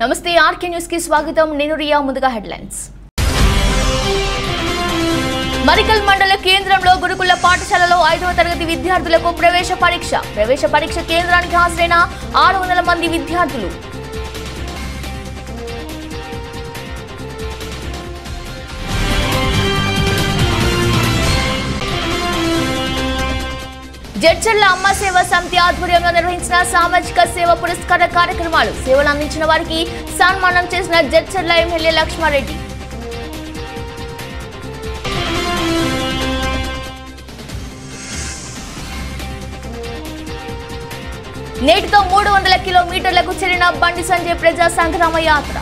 నమస్తే RK news కి స్వాగతం నేను రియా ముందుగా హెడ్లైన్స్ మరికల్ మండల కేంద్రంలో గురుకుల పాఠశాలలో ఐదవ తరగతి విద్యార్థులకు ప్రవేశ పరీక్ష ప్రవేశ పరీక్ష కేంద్రానికి హాజరైన ఆరు వందల మంది విద్యార్థులు జడ్చర్ల అమ్మ సేవ సమితి ఆధ్వర్యంలో నిర్వహించిన సామాజిక సేవ పురస్కార కార్యక్రమాలు సేవలు అందించిన వారికి సన్మానం చేసిన జడ్చర్ల ఎమ్మెల్యే లక్ష్మారెడ్డి నేటితో మూడు వందల కిలోమీటర్లకు చేరిన బండి సంజయ్ ప్రజా సంగ్రామ యాత్ర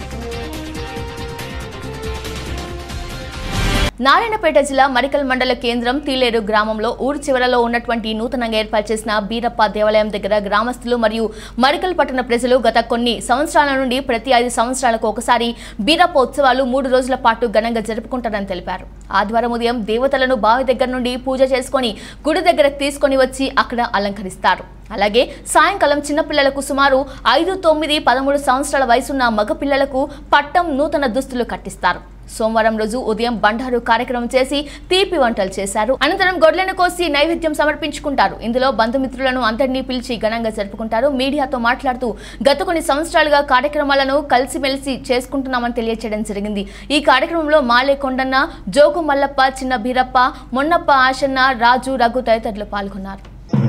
నారాయణపేట జిల్లా మరికల్ మండల కేంద్రం తీలేరు గ్రామంలో ఊరు చివరలో ఉన్నటువంటి నూతనంగా ఏర్పాటు చేసిన బీరప్ప దేవాలయం దగ్గర గ్రామస్తులు మరియు మరికల్ పట్టణ ప్రజలు గత కొన్ని సంవత్సరాల నుండి ప్రతి ఐదు సంవత్సరాలకు ఒకసారి బీరప్ప ఉత్సవాలు మూడు రోజుల పాటు ఘనంగా జరుపుకుంటారని తెలిపారు ఆదివారం ఉదయం దేవతలను బావి దగ్గర నుండి పూజ చేసుకొని గుడి దగ్గర తీసుకొని వచ్చి అక్కడ అలంకరిస్తారు అలాగే సాయంకాలం చిన్నపిల్లలకు సుమారు ఐదు తొమ్మిది పదమూడు సంవత్సరాల వయసున్న మగ పిల్లలకు పట్టం నూతన దుస్తులు కట్టిస్తారు సోమవారం రోజు ఉదయం బండారు కార్యక్రమం చేసి తీపి వంటలు చేశారు అనంతరం గొడ్లను కోసి నైవేద్యం సమర్పించుకుంటారు ఇందులో బంధుమిత్రులను అందరినీ పిలిచి ఘనంగా జరుపుకుంటారు మీడియాతో మాట్లాడుతూ గత కొన్ని సంవత్సరాలుగా కార్యక్రమాలను కలిసిమెలిసి చేసుకుంటున్నామని తెలియచేయడం జరిగింది ఈ కార్యక్రమంలో మాలే కొండన్న జోగు మల్లప్ప చిన్న బీరప్ప మొన్నప్ప ఆశన్న రాజు రఘు తదితరులు పాల్గొన్నారు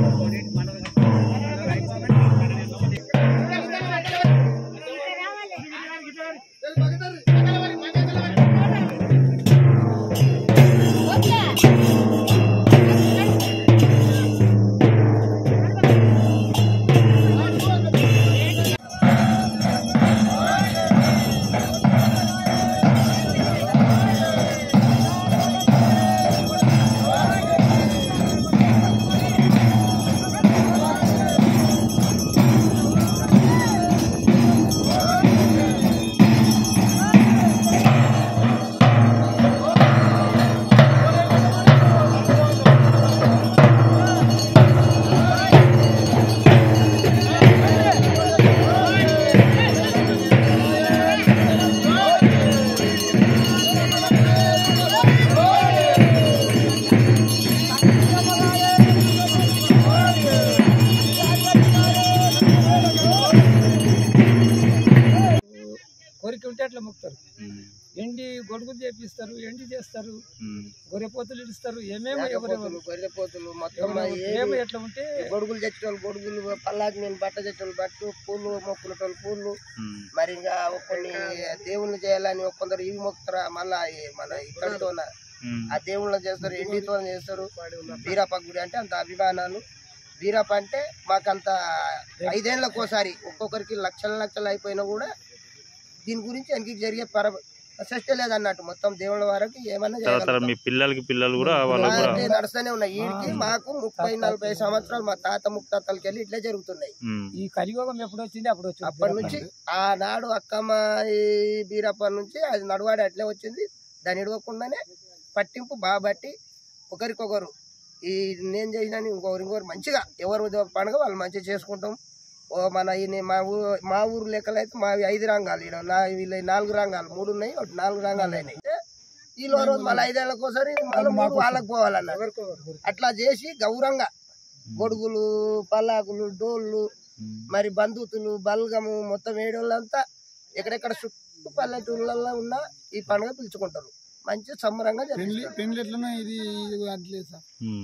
కోరిక ఉంటే అట్లా మొక్కుతారు ఎండి గొడుగులు చేపిస్తారు ఎండి చేస్తారు గొర్రెపోతులు ఇస్తారు ఏమేమో ఎవరెవరు గొర్రెపోతులు మొత్తం ఏమో ఎట్లా ఉంటే గొడుగులు తెచ్చేటోళ్ళు గొడుగులు పల్లాకి నేను బట్ట తెచ్చేటోళ్ళు బట్టు పూలు మొక్కునేటోళ్ళు పూలు మరి ఇంకా కొన్ని దేవుళ్ళు చేయాలని కొందరు ఇవి మొక్కుతారు మళ్ళా ఈ మన ఇక్కడితో ఆ దేవుళ్ళని చేస్తారు ఎండితో చేస్తారు బీరాప గుడి అంటే అంత అభిమానాలు బీరాప అంటే మాకంత ఐదేళ్ళకి ఒకసారి ఒక్కొక్కరికి లక్షల లక్షలు అయిపోయినా కూడా దీని గురించి వెనక్కి జరిగే పర ప్రశస్తి లేదన్నట్టు మొత్తం దేవుళ్ళ వారికి ఏమన్నా తర్వాత చేయగలుగుతాం. మీ పిల్లలకి పిల్లలు కూడా వాళ్ళకు కూడా అలాంటివి నడుస్తూనే ఉన్నాయి వీడికి మాకు ముప్పై నలభై సంవత్సరాలు మా తాత ముత్తాతలకి వెళ్ళి ఇట్లే జరుగుతున్నాయి ఉమ్, ఈ కలియుగం ఎప్పుడు వచ్చింది అప్పుడు వచ్చింది అప్పటి నుంచి ఆనాడు అక్కమ్మ ఈ బీరప్ప నుంచి అది నడువాడి అట్లే వచ్చింది దాన్ని ఇడవకుండానే పట్టింపు బాగా బట్టి ఒకరికొకరు ఈ నేను చేసిన ఇంకొకరు ఇంకొకరు మంచిగా ఎవరు పండుగ వాళ్ళు మంచిగా చేసుకుంటాం ఓ మన ఈ నే- మా ఊరు మా ఊరు లెక్కలు అయితే మావి ఐదు రంగాలు ఈడ నా వీళ్ళ నాలుగు రంగాలు మూడు ఉన్నాయి ఒకటి నాలుగు రంగాలు అయినాయి వీళ్ళు రోజు మళ్ళీ ఐదేళ్ళకి ఒకసారి మళ్ళీ మూడు వాళ్ళకి పోవాలన్న అట్లా చేసి గౌరవంగా గొడుగులు పల్లాకులు డోళ్ళు మరి బంధుతులు బల్గము మొత్తం ఏడోళ్ళంతా ఎక్కడెక్కడ చుట్టూ పల్లెటూళ్ళల్లో ఉన్న ఈ పండుగ పిలుచుకుంటారు మంచి సంబరంగా జరిపిస్తారు పెండ్లు ఎట్లనో ఇది అట్లే సార్ ఉమ్.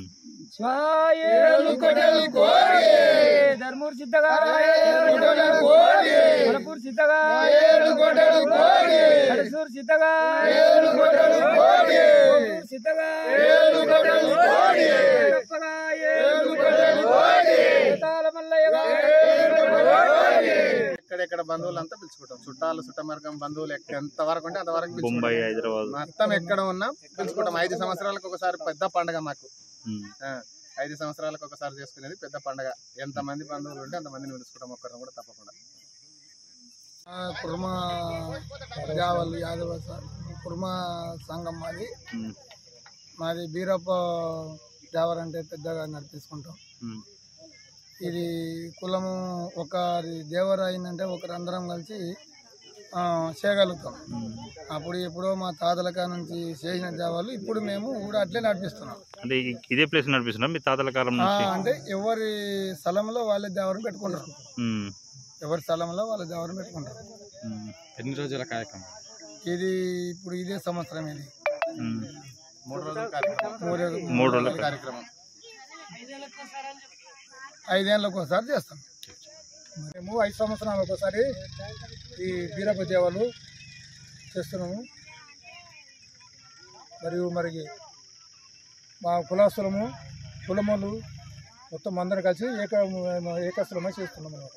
స్వాయేలు ధర్మూర్ సిద్ధగా మలపూర్ సిద్ధగా కడసూర్ సిద్ధగా కోటూర్ సిద్ధగా గొప్పగా ఏతాల మల్లయ్యగా ఎక్కడెక్కడ బంధువులంతా పిలుచుకుంటాం చుట్టాలు చుట్టమరకం బంధువులు ఎక్క- ఎంత వరకు ఉంటే అంతవరకు పిలుచుకుంటాం. బొంబాయి హైదరాబాద్ మొత్తం ఎక్కడ ఉన్నా పిలుచుకుంటాం ఐదు సంవత్సరాలకు ఒకసారి పెద్ద పండగ మాకు ఉమ్, ఆ, ఐదు సంవత్సరాలకు ఒకసారి చేసుకునేది పెద్ద పండగ ఎంత మంది బంధువులు ఉంటే అంత మందిని పిలుచుకుంటాం ఒక్కరిని కూడా తప్పకుండా కుర్మ జావలు యాదవ సార్ కుర్మ సంఘం మాది ఉమ్, మాది బీరప్ప జావర్ అంటే పెద్దగా నడిపించుకుంటాం ఉమ్, ఇది కులము ఒకరి దేవర అయిందంటే ఒకరు అందరం కలిసి ఆ, చేయగలుగుతాం అప్పుడు ఎప్పుడో మా తాతల కాడ నుంచి చేసిన దేవాలు ఇప్పుడు మేము కూడా అట్లే నడిపిస్తున్నాం అంటే ఇ- ఇదే ప్లేస్ నడిపిస్తున్నా మీ తాతల కాలం ఆ, నుంచి అంటే ఎవరి స్థలంలో వాళ్ళ దేవరం పెట్టుకుంటారు ఉమ్, ఎవరి స్థలంలో వాళ్ళ దేవరం పెట్టుకుంటారు ఉమ్, ఎన్ని రోజుల కార్యక్రమం ఇది ఇప్పుడు ఇదే సంవత్సరం ఇది ఉమ్. మూడు రోజుల కార్యక్రమం మూడు మూడు రోజుల కార్యక్రమం ఐదేళ్ళకి ఒకసారి చేస్తాం మేము ఐదు సంవత్సరాలు ఒకసారి ఈ బీరప్ప దేవాలు చేస్తున్నాము మరియు మరి మా కులాస్తులము కులములు మొత్తం అందరం కలిసి ఏక ఏకస్తులమై చేస్తున్నాము అన్నమాట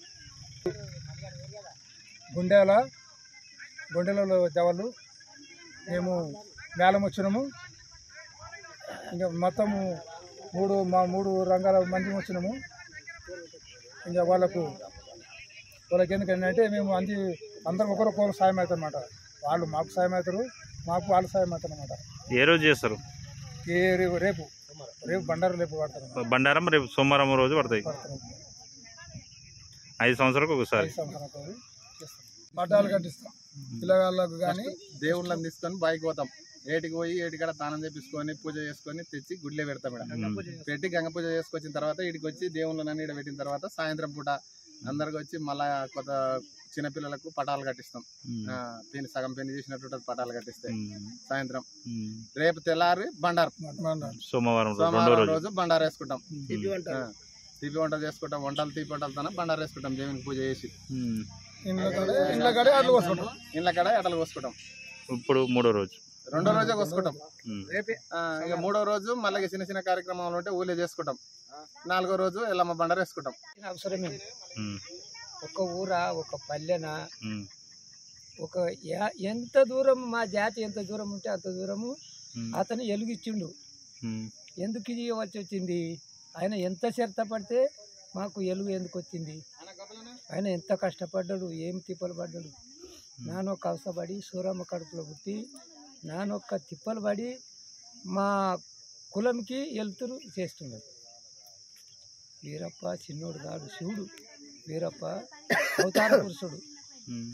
గుండెల గుండెలలో దేవాలు మేము మేళం వచ్చినాము ఇంకా మొత్తము మూడు మా మూడు రంగాల మంది వచ్చినాము ఇంకా వాళ్ళకు వాళ్ళకి ఎందుకంటే మేము అంది అందరం ఒకరికొకరు సాయం అవుతారు అనమాట వాళ్ళు మాకు సాయం అవుతారు మాకు వాళ్ళు సాయం అవుతారు అనమాట ఏ రోజు చేస్తారు ఏ రేపు రేపు రేపు బండారు రేపు పడతారు బండారం రేపు సోమవారం రోజు పడతాయి పడతారు ఐదు సంవత్సరాలకు ఒకసారి ఐదు సంవత్సరాలతో చేస్తాం పట్టాలు కట్టిస్తాం పిల్లగాళ్ళకు కానీ దేవుళ్ళని తీసుకొని బాయికి పోతాం ఏటికి పోయి ఏటికాడ స్నానం చేపించుకొని పూజ చేసుకొని తెచ్చి గుడిలో పెడతాం ఇక్కడ పెట్టి గంగ పూజ చేసుకొచ్చిన తర్వాత ఇడికి వచ్చి దేవుళ్ళని ఈడ పెట్టిన తర్వాత సాయంత్రం పూట అందరికి వచ్చి మళ్ళా కొత్త చిన్నపిల్లలకు పటాలు కట్టిస్తాం ఆ, పెళ్లి సగం పెళ్లి చేసినట్టు పటాలు కట్టిస్తే సాయంత్రం రేపు తెల్లారి బండారు బండారు సోమవారం రోజు రెండో సోమవారం రోజు రోజు బండారు వేసుకుంటాం ఇది అంటారు ఆ, తీపి వంటలు చేసుకుంటాం వంటలు తీపి వంటలతో బండారు వేసుకుంటాం దేవునికి పూజ చేసి ఉమ్. ఇంట్లో కాడే ఇంట్లో కాడే అట్లు కోసుకుంటాం ఇండ్ల కాడ ఎటలు కోసుకుంటాం ఇప్పుడు మూడో రోజు రెండో రోజే కోసుకుంటాం ఉమ్. ఆ, ఇక మూడో రోజు మళ్ళీ చిన్న చిన్న కార్యక్రమాలు ఉంటే ఊళ్ళో చేసుకుంటాం నాలుగో రోజు ఎల్లమ్మ బండారు వేసుకుంటాం అవసరమే ఉమ్. ఒక ఊర ఒక పల్లెన ఉమ్. ఒక యా- ఎంత దూరం మా జాతి ఎంత దూరం ఉంటే అంత దూరము ఉమ్. అతను ఎలుగిచ్చిండు ఉమ్. ఎందుకు ఇది వచ్చి వచ్చింది ఆయన ఎంత శ్రద్ధ పడితే మాకు ఎలుగు ఎందుకు వచ్చింది ఆయన ఎంత కష్టపడ్డాడు ఏం తిప్పలు పడ్డాడు నానొక్క అవసరపడి సూరమ్మ కడుపులో పుట్టి నానొక్క తిప్పలు పడి మా కులంకి వెళ్తురు చేస్తున్నాడు వీరప్ప చిన్నోడు కాడు శివుడు వీరప్ప అవతార పురుషుడు ఉమ్.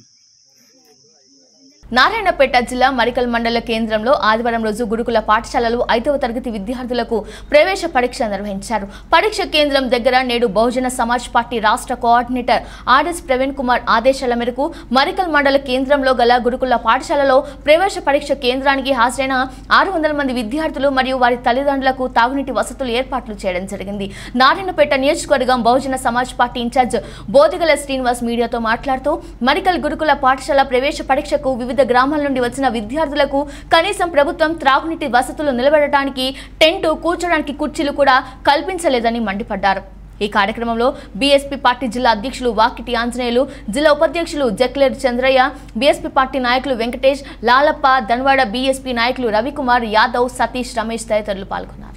నారాయణపేట జిల్లా మరికల్ మండల కేంద్రంలో ఆదివారం రోజు గురుకుల పాఠశాలలు ఐదవ తరగతి విద్యార్థులకు ప్రవేశ పరీక్ష నిర్వహించారు పరీక్ష కేంద్రం దగ్గర నేడు బహుజన సమాజ్ పార్టీ రాష్ట్ర కోఆర్డినేటర్ ఆర్ఎస్ ప్రవీణ్ కుమార్ ఆదేశాల మేరకు మరికల్ మండల కేంద్రంలో గల గురుకుల పాఠశాలలో ప్రవేశ పరీక్ష కేంద్రానికి హాజరైన ఆరు వందల మంది విద్యార్థులు మరియు వారి తల్లిదండ్రులకు తాగునీటి వసతులు ఏర్పాట్లు చేయడం జరిగింది నారాయణపేట నియోజకవర్గం బహుజన సమాజ్ పార్టీ ఇన్ఛార్జ్ బోదిగల శ్రీనివాస్ మీడియాతో మాట్లాడుతూ మరికల్ గురుకుల పాఠశాల ప్రవేశ పరీక్షకు వివిధ గ్రామాల నుండి వచ్చిన విద్యార్థులకు కనీసం ప్రభుత్వం త్రాగునీటి వసతులు నిలబెట్టడానికి టెంటు కూర్చోడానికి కుర్చీలు కూడా కల్పించలేదని మండిపడ్డారు ఈ కార్యక్రమంలో బీఎస్పీ పార్టీ జిల్లా అధ్యక్షులు వాకిటి ఆంజనేయులు జిల్లా ఉపాధ్యక్షులు జక్లేర్ చంద్రయ్య బీఎస్పీ పార్టీ నాయకులు వెంకటేష్ లాలప్ప ధన్వాడ బీఎస్పీ నాయకులు రవికుమార్ యాదవ్ సతీష్ రమేష్ తదితరులు పాల్గొన్నారు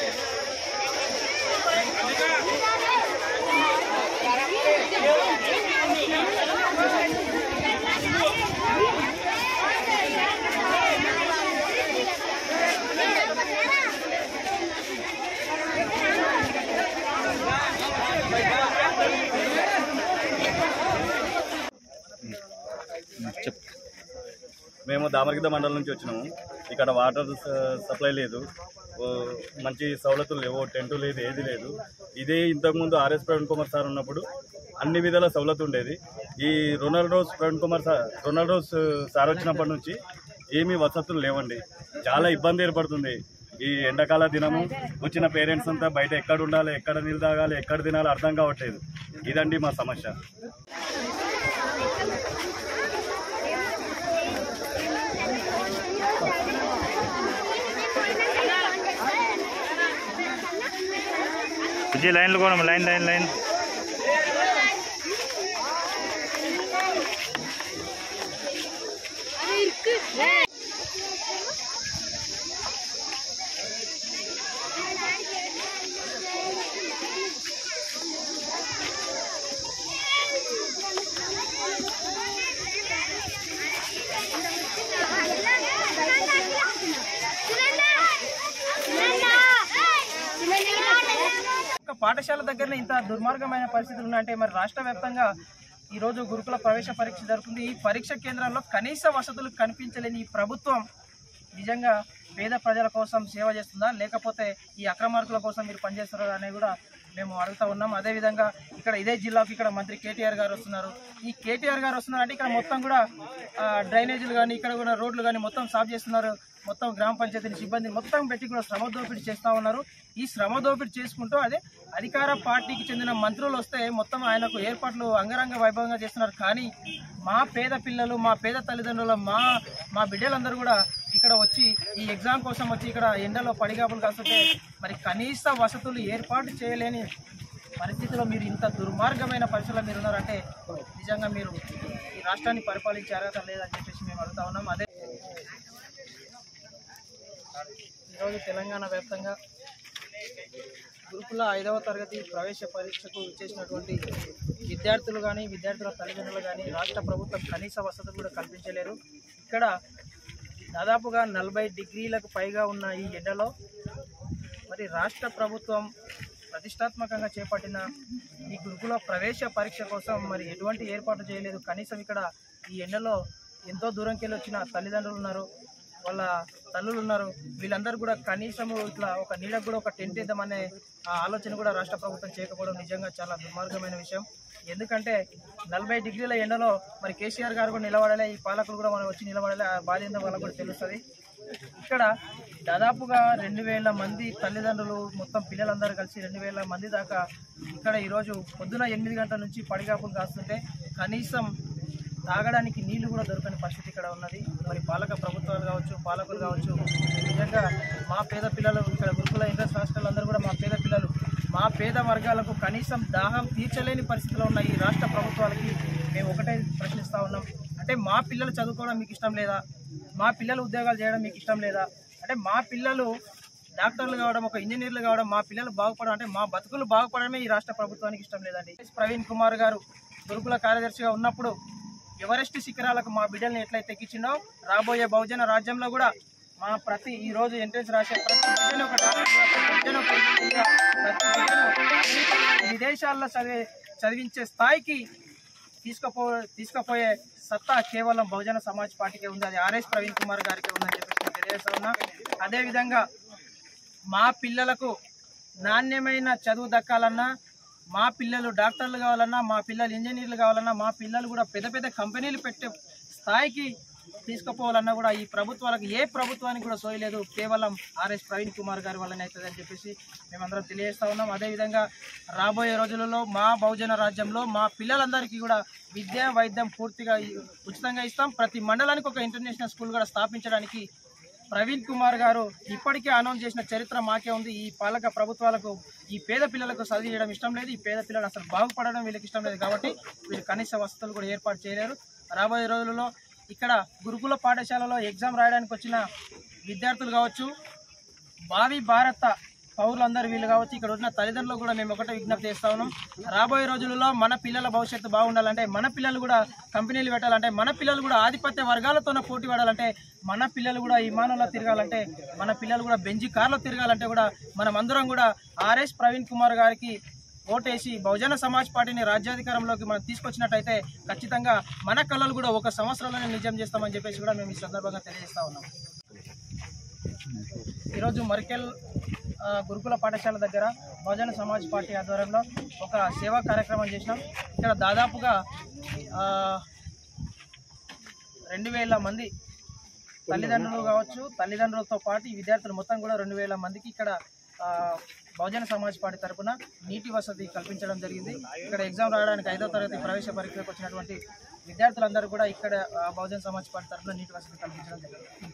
మేము దామరగిద్ద మండలం నుంచి వచ్చినాము ఇక్కడ వాటర్ స- సప్లై లేదు ఓ మంచి సవలతులు లేవు టెంటు లేదు ఏది లేదు ఇదే ఇంతకుముందు ఆర్ఎస్ ప్రవీణ్ కుమార్ సార్ ఉన్నప్పుడు అన్ని విధాల సవలతు ఉండేది ఈ Ronald Rose Praveen Kumar sir Ronald Rose sir వచ్చినప్పటి నుంచి ఏమీ వసతులు లేవండి చాలా ఇబ్బంది ఏర్పడుతుంది ఈ ఎండాకాల దినము వచ్చిన పేరెంట్స్ అంతా బయట ఎక్కడ ఉండాలి ఎక్కడ నీళ్ళు తాగాలి ఎక్కడ తినాలి అర్థం కావట్లేదు ఇదండి మా సమస్య విజయ్ లైన్లు కూడా లైన్ లైన్ లైన్ ఒక పాఠశాల దగ్గర ఇంత దుర్మార్గమైన పరిస్థితులు ఉన్నాయంటే మరి రాష్ట్ర వ్యాప్తంగా ఈరోజు గురుకుల ప్రవేశ పరీక్ష జరుగుతుంది ఈ పరీక్ష కేంద్రంలో కనీస వసతులు కనిపించలేని ఈ ప్రభుత్వం నిజంగా పేద ప్రజల కోసం సేవ చేస్తుందా లేకపోతే ఈ అక్రమార్కుల కోసం మీరు పనిచేస్తారా అనేది కూడా మేము అడుగుతా ఉన్నాం అదేవిధంగా ఇక్కడ ఇదే జిల్లాకు ఇక్కడ మంత్రి కేటీఆర్ గారు వస్తున్నారు ఈ కేటీఆర్ గారు వస్తున్నారు అంటే ఇక్కడ మొత్తం కూడా ఆ, డ్రైనేజీలు కానీ ఇక్కడ కూడా రోడ్లు కానీ మొత్తం సాఫ్ చేస్తున్నారు మొత్తం గ్రామ పంచాయతీ సిబ్బంది మొత్తం పెట్టి కూడా శ్రమ దోపిడీ చేస్తూ ఉన్నారు ఈ శ్రమ దోపిడీ చేసుకుంటూ అదే అధికార పార్టీకి చెందిన మంత్రులు వస్తే మొత్తం ఆయనకు ఏర్పాట్లు అంగరంగ వైభవంగా చేస్తున్నారు కానీ మా పేద పిల్లలు మా పేద తల్లిదండ్రులు మా మా బిడ్డలందరూ కూడా ఇక్కడ వచ్చి ఈ ఎగ్జామ్ కోసం వచ్చి ఇక్కడ ఎండలో పడిగాపులు కాస్తుంటే మరి కనీస వసతులు ఏర్పాటు చేయలేని పరిస్థితిలో మీరు ఇంత దుర్మార్గమైన పరిస్థితుల్లో మీరు ఉన్నారంటే నిజంగా మీరు ఈ రాష్ట్రాన్ని పరిపాలించే అర్హత లేదని చెప్పేసి మేము అడుగుతా ఉన్నాం అదే ఈరోజు తెలంగాణ వ్యాప్తంగా గురుకుల ఐదవ తరగతి ప్రవేశ పరీక్షకు చేసినటువంటి విద్యార్థులు కానీ విద్యార్థుల తల్లిదండ్రులు కానీ రాష్ట్ర ప్రభుత్వం కనీస వసతులు కూడా కల్పించలేరు ఇక్కడ దాదాపుగా నలభై డిగ్రీలకు పైగా ఉన్న ఈ ఎండలో మరి రాష్ట్ర ప్రభుత్వం ప్రతిష్టాత్మకంగా చేపట్టిన ఈ గురుకుల ప్రవేశ పరీక్ష కోసం మరి ఎటువంటి ఏర్పాటు చేయలేదు కనీసం ఇక్కడ ఈ ఎండలో ఎంతో దూరంకి వెళ్ళి వచ్చిన తల్లిదండ్రులు ఉన్నారు వాళ్ళ తల్లులు ఉన్నారు వీళ్ళందరూ కూడా కనీసము ఇట్లా ఒక నీడకు కూడా ఒక టెంట్ వేద్దామనే ఆ ఆలోచన కూడా రాష్ట్ర ప్రభుత్వం చేయకపోవడం నిజంగా చాలా దుర్మార్గమైన విషయం ఎందుకంటే నలభై డిగ్రీల ఎండలో మరి కేసీఆర్ గారు కూడా నిలబడాలి ఈ పాలకులు కూడా మనం వచ్చి నిలబడాలి ఆ బాధ ఏందో వాళ్ళకు కూడా తెలుస్తుంది ఇక్కడ దాదాపుగా రెండు వేల మంది తల్లిదండ్రులు మొత్తం పిల్లలందరూ కలిసి రెండు వేల మంది దాకా ఇక్కడ ఈరోజు పొద్దున ఎనిమిది గంటల నుంచి పడిగాపులు కాస్తుంటే కనీసం తాగడానికి నీళ్లు కూడా దొరకని పరిస్థితి ఇక్కడ ఉన్నది మరి పాలక ప్రభుత్వాలు కావచ్చు పాలకులు కావచ్చు నిజంగా మా పేద పిల్లలు ఇక్కడ గురుకుల ఇంట్రెస్ట్ హాస్టల్ అందరూ కూడా మా పేద పిల్లలు మా పేద వర్గాలకు కనీసం దాహం తీర్చలేని పరిస్థితిలో ఉన్న ఈ రాష్ట్ర ప్రభుత్వాలకి మేము ఒకటే ప్రశ్నిస్తా ఉన్నాం అంటే మా పిల్లలు చదువుకోవడం మీకు ఇష్టం లేదా మా పిల్లలు ఉద్యోగాలు చేయడం మీకు ఇష్టం లేదా అంటే మా పిల్లలు డాక్టర్లు కావడం ఒక ఇంజనీర్లు కావడం మా పిల్లలు బాగుపడడం అంటే మా బతుకులు బాగుపడడమే ఈ రాష్ట్ర ప్రభుత్వానికి ఇష్టం లేదండి ఎస్ ప్రవీణ్ కుమార్ గారు గురుకుల కార్యదర్శిగా ఉన్నప్పుడు ఎవరెస్ట్ శిఖరాలకు మా బిడ్డల్ని ఎట్లయితే ఎక్కించిందో రాబోయే బహుజన రాజ్యంలో కూడా మా ప్రతి ఈ రోజు ఎంట్రెన్స్ రాసే ప్రతి బిడ్డను ఒక డాక్టర్గా, ప్రతి బిడ్డను ఒక ఇంజనీర్గా, ప్రతి బిడ్డను విదేశాల్లో చదివే చదివించే స్థాయికి తీసుకుపో తీసుకుపోయే సత్తా కేవలం బహుజన సమాజ్ పార్టీకే ఉంది అది ఆర్ఎస్ ప్రవీణ్ కుమార్ గారికి ఉందని చెప్పేసి నేను తెలియజేస్తా ఉన్నా అదేవిధంగా మా పిల్లలకు నాణ్యమైన చదువు దక్కాలన్నా మా పిల్లలు డాక్టర్లు కావాలన్నా మా పిల్లలు ఇంజనీర్లు కావాలన్నా మా పిల్లలు కూడా పెద్ద పెద్ద కంపెనీలు పెట్టే స్థాయికి తీసుకుపోవాలన్నా కూడా ఈ ప్రభుత్వాలకు ఏ ప్రభుత్వానికి కూడా సోయలేదు కేవలం ఆర్ఎస్ ప్రవీణ్ కుమార్ గారి వల్లనే అవుతుంది అని చెప్పేసి మేమందరం తెలియజేస్తా ఉన్నాం అదేవిధంగా రాబోయే రోజులలో మా బహుజన రాజ్యంలో మా పిల్లలందరికీ కూడా విద్య వైద్యం పూర్తిగా ఉచితంగా ఇస్తాం ప్రతి మండలానికి ఒక ఇంటర్నేషనల్ స్కూల్ కూడా స్థాపించడానికి ప్రవీణ్ కుమార్ గారు ఇప్పటికే అనౌన్స్ చేసిన చరిత్ర మాకే ఉంది ఈ పాలక ప్రభుత్వాలకు ఈ పేద పిల్లలకు చదివి చేయడం ఇష్టం లేదు ఈ పేద పిల్లలు అసలు బాగుపడడం వీళ్ళకి ఇష్టం లేదు కాబట్టి వీళ్ళు కనీస వసతులు కూడా ఏర్పాటు చేయలేరు రాబోయే రోజులలో ఇక్కడ గురుకుల పాఠశాలలో ఎగ్జామ్ రాయడానికి వచ్చిన విద్యార్థులు కావచ్చు భావి భారత పౌరులందరూ వీళ్ళు కావచ్చు ఇక్కడ ఉన్న తల్లిదండ్రులు కూడా మేము ఒకటే విజ్ఞప్తి చేస్తా ఉన్నాం రాబోయే రోజులలో మన పిల్లల భవిష్యత్తు బాగుండాలంటే మన పిల్లలు కూడా కంపెనీలు పెట్టాలంటే మన పిల్లలు కూడా ఆధిపత్య వర్గాలతోనే పోటీ పడాలంటే మన పిల్లలు కూడా విమానంలో తిరగాలంటే మన పిల్లలు కూడా బెంజి కార్లో తిరగాలంటే కూడా మనం అందరం కూడా ఆర్ఎస్ ప్రవీణ్ కుమార్ గారికి ఓటేసి బహుజన సమాజ్ పార్టీని రాజ్యాధికారంలోకి మనం తీసుకొచ్చినట్టయితే ఖచ్చితంగా మన కళలు కూడా ఒక సంవత్సరంలోనే నిజం చేస్తామని చెప్పేసి కూడా మేము ఈ సందర్భంగా తెలియజేస్తా ఉన్నాం ఈరోజు మరికెల్ ఆ, గురుకుల పాఠశాల దగ్గర బహుజన సమాజ్ పార్టీ ఆధ్వర్యంలో ఒక సేవా కార్యక్రమం చేసినాం ఇక్కడ దాదాపుగా ఆ, రెండు వేల మంది తల్లిదండ్రులు కావచ్చు తల్లిదండ్రులతో పాటు ఈ విద్యార్థులు మొత్తం కూడా రెండు వేల మందికి ఇక్కడ ఆ, బహుజన సమాజ్ పార్టీ తరపున నీటి వసతి కల్పించడం జరిగింది ఇక్కడ ఎగ్జామ్ రాయడానికి ఐదో తరగతి ప్రవేశ పరీక్షలకు వచ్చినటువంటి విద్యార్థులందరూ కూడా ఇక్కడ ఆ, బహుజన సమాజ్ పార్టీ తరపున నీటి వసతి కల్పించడం జరిగింది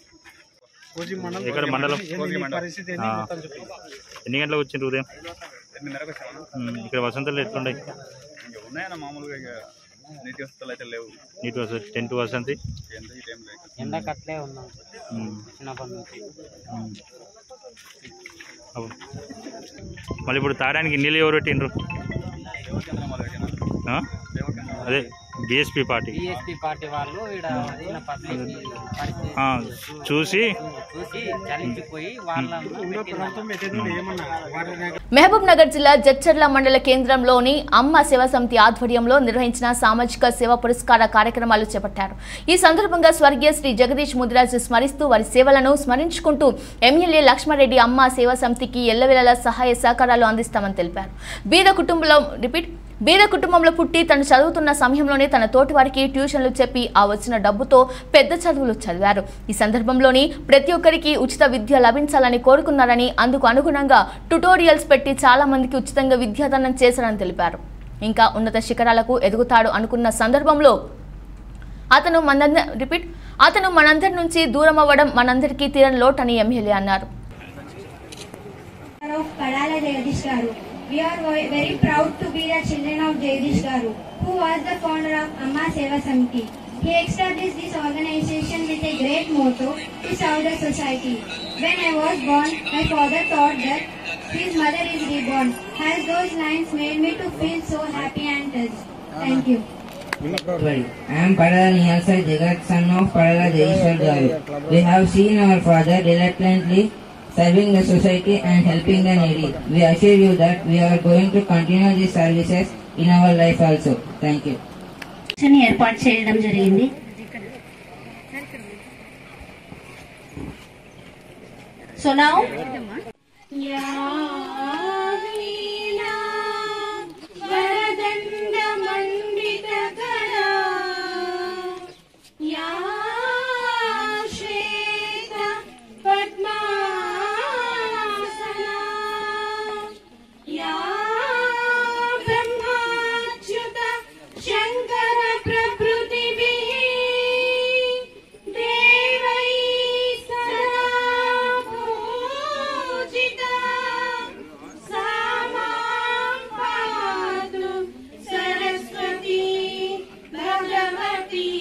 ఎక్కడ మండలం ఆ. ఎన్ని గంటలకు వచ్చిండ్రు ఉదయం ఎనిమిదిన్నరకు వచ్చాము ఉమ్, ఇక్కడ వసంతలు ఎట్లుండే ఇంకా ఉన్నాయన్న మామూలుగా ఇక నీటి వస్తువులు అయితే లేవు నీటి వసతి టెంట్ వసంతి ఎంత ఈ టైం లేక ఎండకట్లే ఉన్నాం ఉమ్, చిన్నప్పటి నుంచి ఉమ్. అవు. మళ్ళీ ఇప్పుడు తాగడానికి నీళ్ళు ఎవరు పెట్టిండ్రు దేవకేంద్రం వాళ్ళు పెట్టినా ఆ? దేవకేంద్రం అదే బిఎస్పి పార్టీ బిఎస్పీ పార్టీ వాళ్ళు ఈడ ఉన్న పబ్లిక్ పరిస్థితి ఆ, చూసి చూసి చలించిపోయి వాళ్ళను పెట్టినారు. మహబూబ్ నగర్ జిల్లా జడ్చర్ల మండల కేంద్రంలోని అమ్మ సేవా సమితి ఆధ్వర్యంలో నిర్వహించిన సామాజిక సేవా పురస్కార కార్యక్రమాలు చేపట్టారు ఈ సందర్భంగా స్వర్గీయ శ్రీ జగదీష్ ముదిరాజు స్మరిస్తూ వారి సేవలను స్మరించుకుంటూ ఎమ్మెల్యే లక్ష్మారెడ్డి అమ్మ సేవా సమితికి ఎల్లవేళలా సహాయ సహకారాలు అందిస్తామని తెలిపారు బీద కుటుంబంలో రిపీట్ బీద కుటుంబంలో పుట్టి తను చదువుతున్న సమయంలోనే తన తోటి వారికి ట్యూషన్లు చెప్పి ఆ వచ్చిన డబ్బుతో పెద్ద చదువులు చదివారు ఈ సందర్భంలోని ప్రతి ఒక్కరికి ఉచిత విద్య లభించాలని కోరుకున్నారని అందుకు అనుగుణంగా ట్యుటోరియల్స్ పెట్టి చాలా మందికి ఉచితంగా విద్యాదానం చేశారని తెలిపారు ఇంకా ఉన్నత శిఖరాలకు ఎదుగుతాడు అనుకున్న సందర్భంలో అతను మనంద రిపీట్ అతను మనందరి నుంచి దూరం అవ్వడం మనందరికీ తీరని లోటు అని ఎమ్మెల్యే అన్నారు of Padala Jagadish Garu. We are ve- very proud to be the children of Jagadish Garu, who was the founder of Amma Seva Samiti. He established this organization with a great motto to serve the society. When I was born, my father thought that his mother is reborn. Has those lines made me to feel so happy and touched. Thank you. I am Padala Niyasa Jagat, son of Padala Jageshwar Garu. We have seen our father reluctantly serving the society and helping the needy. We assure you that we are going to continue these services in our life also. Thank you. ని ఏర్పాటు చేయడం జరిగింది so now Shankara ప్రకృతి దేవై సదా పూజిత సామాం పాతు సరస్వతి భగవతి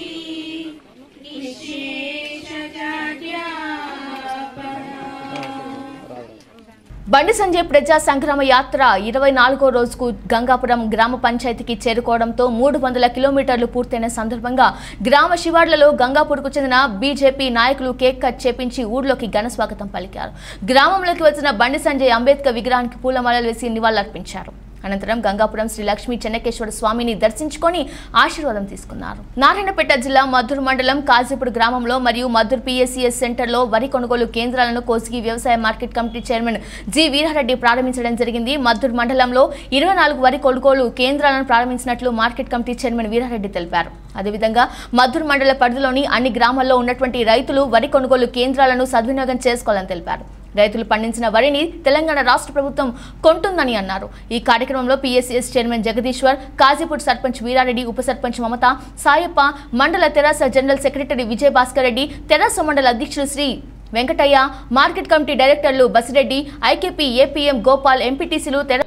బండి సంజయ్ ప్రజా సంగ్రామ యాత్ర ఇరవై నాలుగో రోజుకు గంగాపురం గ్రామ పంచాయతీకి చేరుకోవడంతో మూడు వందల కిలోమీటర్లు పూర్తయిన సందర్భంగా గ్రామ శివార్లలో గంగాపూర్కు చెందిన బీజేపీ నాయకులు కేక్ కట్ చేపించి ఊర్లోకి ఘన స్వాగతం పలికారు గ్రామంలోకి వచ్చిన బండి సంజయ్ అంబేద్కర్ విగ్రహానికి పూలమాలలు వేసి నివాళులర్పించారు అనంతరం గంగాపురం శ్రీ లక్ష్మీ చెన్నకేశ్వర స్వామిని దర్శించుకొని ఆశీర్వాదం తీసుకున్నారు నారాయణపేట జిల్లా మద్దూరు మండలం కాజీపూర్ గ్రామంలో మరియు మద్దూరు పిఎస్సిఎస్ సెంటర్లో వరి కొనుగోలు కేంద్రాలను కోసిగి వ్యవసాయ market committee chairman G Veerareddy ప్రారంభించడం జరిగింది మద్దూరు మండలంలో ఇరవై నాలుగు వరి కొనుగోలు కేంద్రాలను ప్రారంభించినట్లు మార్కెట్ కమిటీ చైర్మన్ వీరారెడ్డి తెలిపారు అదేవిధంగా మద్దూరు మండల పరిధిలోని అన్ని గ్రామాల్లో ఉన్నటువంటి రైతులు వరి కొనుగోలు కేంద్రాలను సద్వినియోగం చేసుకోవాలని తెలిపారు రైతులు పండించిన వరిని తెలంగాణ రాష్ట్ర ప్రభుత్వం కొంటుందని అన్నారు ఈ కార్యక్రమంలో పిఎస్సిఎస్ చైర్మన్ జగదీశ్వర్ కాజీపూర్ సర్పంచ్ వీరారెడ్డి ఉప సర్పంచ్ మమత సాయప్ప మండల తెరాస జనరల్ సెక్రటరీ విజయ్ భాస్కర్ రెడ్డి తెరాస మండల అధ్యక్షులు శ్రీ వెంకటయ్య మార్కెట్ కమిటీ డైరెక్టర్లు బసిరెడ్డి ఐకేపీ ఏపీఎం గోపాల్ ఎంపీటీసీలు తెర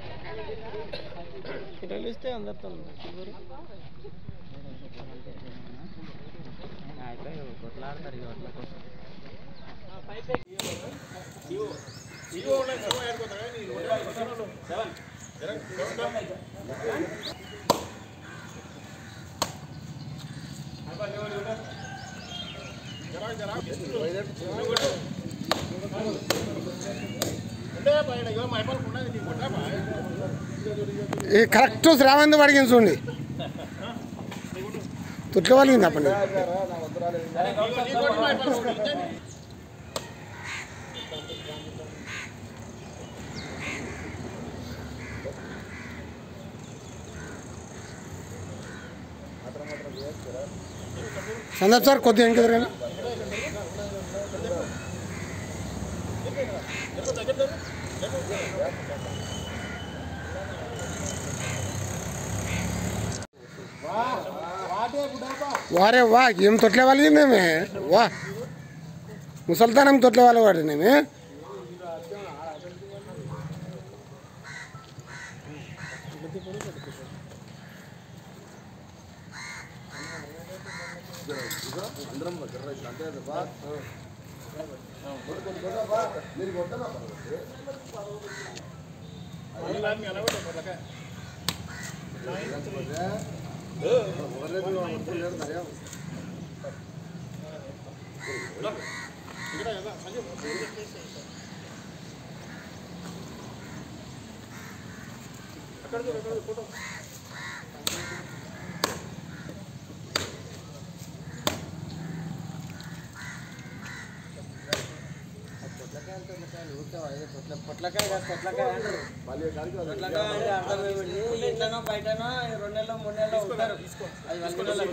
ఈ కరెక్ట్ శ్రావంతి పడిగింది చూడండి తుట్ల వాళ్ళకి తప్పండి సందర్భ సార్ కొద్దిగా ఇంక ఎదురుగా వారే వా ఏం తొట్లే వాళ్ళు మేమే వా ముసల్తానం తొట్లే వాళ్ళు వాడు నేమే పొట్లకాయ కాదు, పొట్లకాయ అంటారు. పొట్లకాయ అంటే అర్థం ఏమిటి? ఇంట్లోనో బయటనో రెండు నెలలు మూడు నెలలు ఉంటారు అది వంద నెలలకు.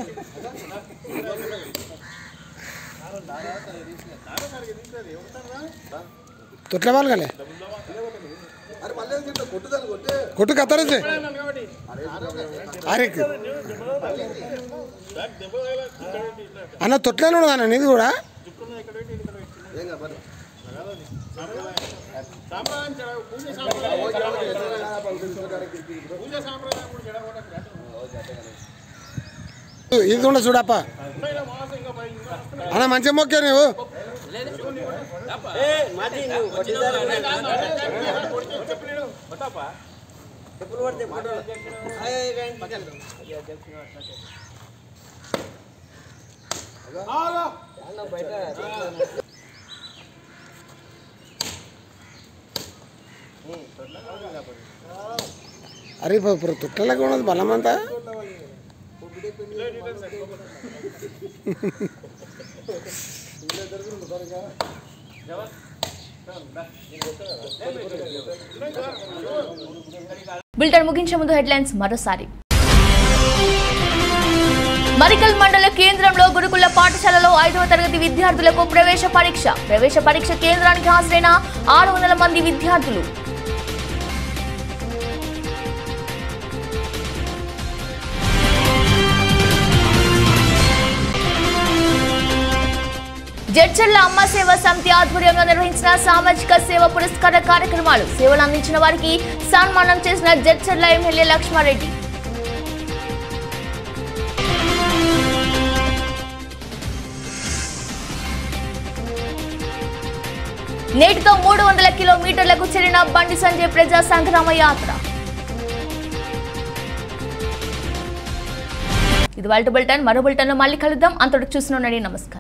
తొట్ల వాళ్ళు కలే కొట్టు కత్తరేసి అరే అన్న తొట్లేను అన్న నీది కూడా ఇది కూడా చూడప్ప అన్న మంచిగా మొక్కా నువ్వు అరే ఇప్పుడు ఇప్పుడు తొట్టలకు ఉన్నది బలం అంతా బులెటిన్ ముగించే ముందు హెడ్లైన్స్ మరోసారి మరికల్ మండల కేంద్రంలో గురుకుల పాఠశాలలో ఐదవ తరగతి విద్యార్థులకు ప్రవేశ పరీక్ష ప్రవేశ పరీక్ష కేంద్రానికి హాజరైన ఆరు వందల మంది విద్యార్థులు జడ్చర్ల అమ్మ సేవ సమితి ఆధ్వర్యంలో నిర్వహించిన సామాజిక సేవ పురస్కార కార్యక్రమాలు సేవలు అందించిన వారికి సన్మానం చేసిన జడ్చర్ల ఎమ్మెల్యే లక్ష్మారెడ్డి నేటితో మూడు వందల కిలోమీటర్లకు చెల్లిన బండి సంజయ్ ప్రజా సంగ్రామ యాత్ర ఇది వాళ్ళ బులెటిన్ మరో బులెటిన్లో మళ్ళీ కలుద్దాం అంతటి చూసిన నమస్కారం